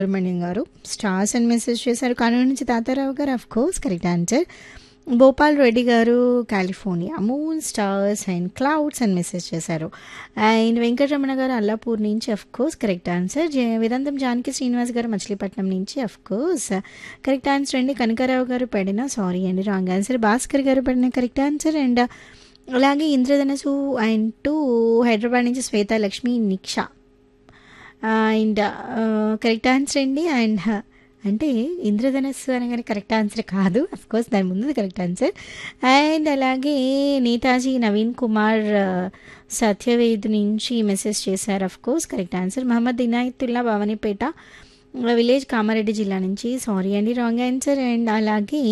సుబ్రహ్మణ్యం గారు స్టార్స్ అని మెసేజ్ చేశారు కర్నూలు నుంచి Tatarao garu of course correct answer Bhopal Reddy garu California moon stars and clouds అని మెసేజ్ చేశారు అండ్ వెంకటరమణ గారు అల్లాపూర్ నుంచి అఫ్ కోర్స్ కరెక్ట్ ఆన్సర్ జే- వేదాంతం జానకి శ్రీనివాస్ గారు మచిలీపట్నం నుంచి అఫ్ కోర్స్ కరెక్ట్ ఆన్సర్ అండి కనకారావు గారు పెడిన సారీ అండి రాంగ్ ఆన్సర్ భాస్కర్ గారు పెడిన కరెక్ట్ ఆన్సర్ అండ్ అలాగే ఇంద్రధనసు అండ్ టూ హైదరాబాద్ నుంచి Shweta Lakshmi Niksha and correct answer అండి అండ్ అంటే ఇంద్రధనస్సు అనగానే కరెక్ట్ ఆన్సర్ కాదు అఫ్ కోర్స్ దాని ముందు కరెక్ట్ ఆన్సర్ అండ్ అలాగే నేతాజీ నవీన్ కుమార్ ఆ, సత్యవేద్ నుంచి మెసేజ్ చేశారు of course correct answer Mohammed Inayatullah Bhavanipeta village Kamareddy జిల్లా నుంచి సారీ అండి రాంగ్ ఆన్సర్ అండ్ అలాగే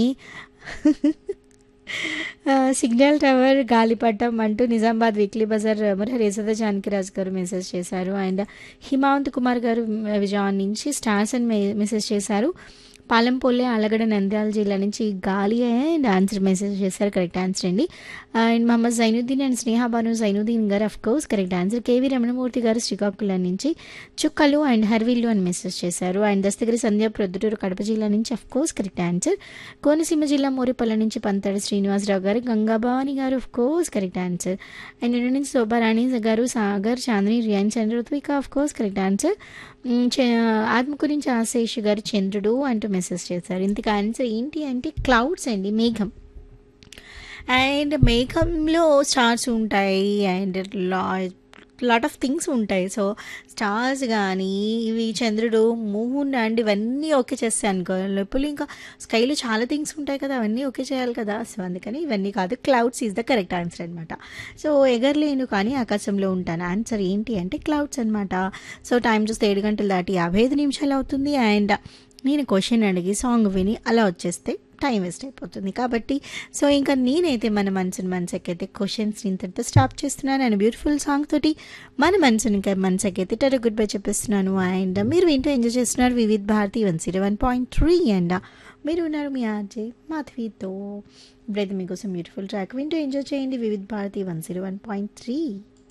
ఆ, సిగ్నల్ టవర్ గాలిపటం అంటూ నిజామాబాద్ వీక్లీ బజార్ మురహరి యశోద జానకిరాజ్ గారు మెసేజ్ చేశారు అండ్ హిమావంత్ కుమార్ గారు విజయవాడ నుంచి స్టార్స్ అని మె- మెసేజ్ చేశారు పాలెంపల్లి అలగడ నంద్యాల జిల్లా నుంచి గాలి అండ్ ఆన్సర్ మెసేజ్ చేశారు కరెక్ట్ ఆన్సర్ అండి and Mohammed Zainuddin and Sneha Banu Zainuddin garu of course correct answer K V Ramanamurthy garu Srikakulam నుంచి చుక్కలు అండ్ హర్విల్లు అని మెసేజ్ చేశారు అండ్ దస్తగిరి సంధ్య ప్రొద్దుటూరు కడప జిల్లా నుంచి of course correct answer Konaseema జిల్లా మోరిపల్లి నుంచి Panthadi Srinivasarao garu Gangabhavani garu of course correct answer and ఇంటి నుంచి Shobharani garu Sagar Chandni Riyan Chandra Ruthvika of course correct answer మ్, చ- ఆత్మ గురించి ఆశేష్ గారు చంద్రుడు అంటూ మెసేజ్ చేశారు ఇంతకు ఆన్సర్ ఏంటి అంటే క్లౌడ్స్ అండి మేఘం అండ్ మేఘంలో స్టార్స్ ఉంటాయి అండ్ లా లాట్ ఆఫ్ థింగ్స్ ఉంటాయి సో స్టార్స్ కానీ ఇవి చంద్రుడు మూన్ అండ్ ఇవన్నీ ఓకే చేస్తాయి అనుకో లోపల ఇంకా స్కైలో చాలా థింగ్స్ ఉంటాయి కదా అవన్నీ ఓకే చేయాలి కదా సో అందుకని ఇవన్నీ కాదు clouds is the correct answer అనమాట సో ఎగరలేను కానీ ఆకాశంలో ఉంటాను ఆన్సర్ ఏంటి అంటే క్లౌడ్స్ అనమాట సో టైం చూస్తే ఏడు గంటలు దాటి యాభై ఐదు నిమిషాలు అవుతుంది అండ్ నేను క్వశ్చన్ అడిగి సాంగ్ విని అలా వచ్చేస్తే టైం వేస్ట్ అయిపోతుంది కాబట్టి సో ఇంకా నేనైతే మన మనసుని మనసుకైతే క్వశ్చన్స్ ఇంతటితో స్టాప్ చేస్తున్నాను అండ్ బ్యూటిఫుల్ సాంగ్ తోటి మన మనసుని ఇంకా మనసుకైతే టర్ గుడ్ బై చెప్పేస్తున్నాను అండ్ మీరు వింటూ ఎంజాయ్ చేస్తున్నారు Vividh Bharati one zero one point three and మీరు ఉన్నారు మీ ఆర్జే మాధవితో ఇప్పుడైతే మీకోసం బ్యూటిఫుల్ ట్రాక్ వింటూ ఎంజాయ్ చేయండి Vividh Bharati one zero one point three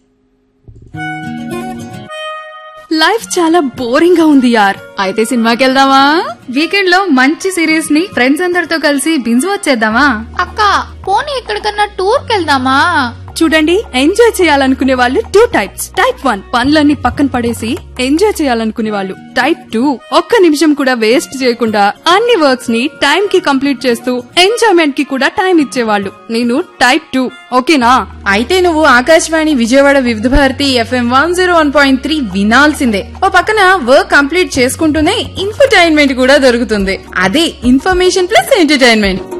life చాలా బోరింగ్ గా ఉంది యార్ అయితే సినిమాకి వెళ్దామా వీకెండ్ లో మంచి సిరీస్ ని ఫ్రెండ్స్ అందరితో కలిసి బింజ్ వచ్చేద్దామా అక్క పోనీ ఎక్కడికన్నా టూర్ కెళ్దామా చూడండి ఎంజాయ్ చేయాలనుకునే వాళ్ళు టూ టైప్స్ టైప్ వన్ పనులన్నీ పక్కన పడేసి ఎంజాయ్ చేయాలనుకునే వాళ్ళు టైప్ టూ ఒక్క నిమిషం కూడా వేస్ట్ చేయకుండా అన్ని వర్క్స్ ని టైం కి కంప్లీట్ చేస్తూ ఎంజాయ్మెంట్ కి కూడా టైం ఇచ్చేవాళ్ళు నేను టైప్ టూ ఓకేనా అయితే నువ్వు Akashvani Vijayawada Vividh Bharati FM one zero one point three వినాల్సిందే ఓ పక్కన వర్క్ కంప్లీట్ చేసుకుంటూనే ఇన్ఫర్టైన్మెంట్ కూడా దొరుకుతుంది అదే ఇన్ఫర్మేషన్ ప్లస్ ఎంటర్టైన్మెంట్